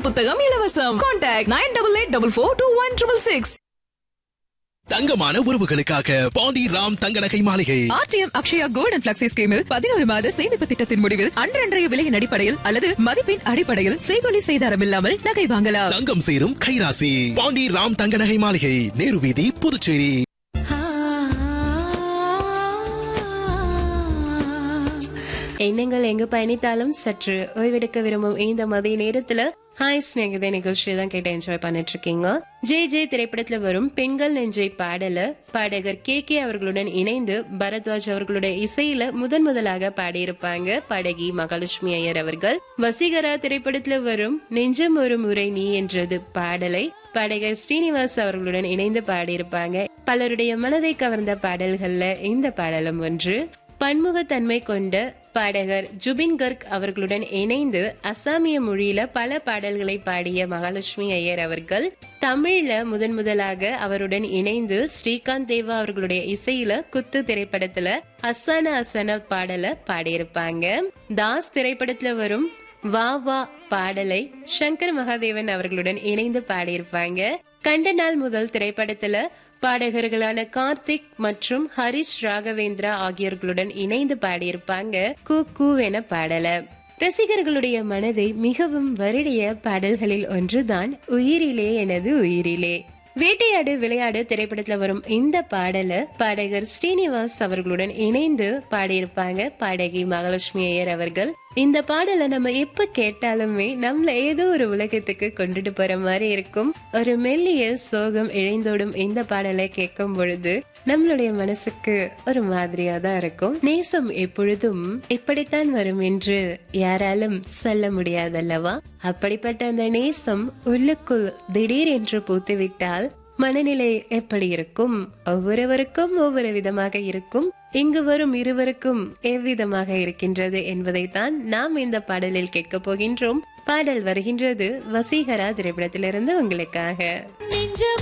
புத்தகம் இலவசம் contact nine double eight double four two one triple six தங்கமான உறவுகளுக்காக பாண்டி ராம் தங்க நகை மாளிகை R T M Akshaya gold and flexi ஸ்கீமில் பதினோரு மாத சேமிப்பு திட்டத்தின் முடிவில் அன்றன்றைய விலையின் அடிப்படையில் அல்லது மதிப்பின் அடிப்படையில் செய்கொலி செய்தாரம் இல்லாமல் நகை வாங்கலாம் தங்கம் சேரும் கைராசி பாண்டி ராம் தங்க நகை மாளிகை நேரு வீதி புதுச்சேரி எண்ணங்கள் எங்கு பயணித்தாலும் சற்று ஓய்வெடுக்க விரும்பும் இந்த மதிய நேரத்துல ஹாய் ஸ்நேகிதே நிகழ்ச்சி தான் கேட்டு என்ஜாய் பண்ணிட்டு இருக்கீங்க ஜே ஜே திரைப்படத்துல வரும் பெண்கள் நெஞ்சை பாடல பாடகர் கே கே அவர்களுடன் இணைந்து பரத்வாஜ் அவர்களுடைய இசையில முதன் முதலாக பாடியிருப்பாங்க பாடகி மகாலட்சுமி ஐயர் அவர்கள் வசீகரா திரைப்படத்துல வரும் நெஞ்சம் ஒரு முறை நீ என்றது பாடலை பாடகர் ஸ்ரீனிவாஸ் அவர்களுடன் இணைந்து பாடியிருப்பாங்க பலருடைய மனதை கவர்ந்த பாடல்கள்ல இந்த பாடலும் ஒன்று பன்முகத்தன்மை கொண்ட பாடகர் ஜுபின் கர்க் அவர்களுடன் இணைந்து அசாமிய மொழியில பல பாடல்களை பாடிய மகாலட்சுமி ஐயர் அவர்கள் தமிழ்ல முதன் முதலாக அவருடன் இணைந்து ஸ்ரீகாந்த் தேவா அவர்களுடைய இசையில குத்து திரைப்படத்துல அசான அசன பாடல பாடியிருப்பாங்க தாஸ் திரைப்படத்துல வரும் வா வா பாடலை சங்கர் மகாதேவன் அவர்களுடன் இணைந்து பாடியிருப்பாங்க கண்ட நாள் முதல் திரைப்படத்துல பாடகர்களான கார்த்திக் மற்றும் ஹரிஷ் ராகவேந்திரா ஆகியோர்களுடன் இணைந்து பாடியிருப்பாங்க கூ கூ என பாடல ரசிகர்களுடைய மனதை மிகவும் வருடிய பாடல்களில் ஒன்றுதான் உயிரிலே எனது உயிரிலே வேட்டையாடு விளையாடு திரைப்படத்துல வரும் இந்த பாடல பாடகர் ஸ்ரீனிவாஸ் அவர்களுடன் இணைந்து பாடியிருப்பாங்க பாடகி மகாலட்சுமி ஐயர் அவர்கள் இந்த பாடலை நம்ம எப்ப கேட்டாலுமே நம்மள ஏதோ ஒரு உலகத்துக்கு கொண்டுட்டு போற மாதிரி இருக்கும் ஒரு மெல்லிய சோகம் இழைந்தோடும் இந்த பாடலை கேட்கும் பொழுது நம்மளுடைய மனசுக்கு ஒரு மாதிரியா தான் இருக்கும் நேசம் எப்பொழுதும் இப்படித்தான் வரும் என்று யாராலும் சொல்ல முடியாதல்லவா அப்படிப்பட்ட அந்த நேசம் உள்ளுக்குள் திடீர் என்று பூத்துவிட்டால் மனநிலை எப்படி இருக்கும் ஒவ்வொருவருக்கும் ஒவ்வொரு விதமாக இருக்கும் இங்கு வரும் இருவருக்கும் எவ்விதமாக இருக்கின்றது என்பதைத்தான் நாம் இந்த பாடலில் கேட்கப் போகின்றோம் பாடல் வருகின்றது வசீகரா திரைப்படத்திலிருந்து உங்களுக்காக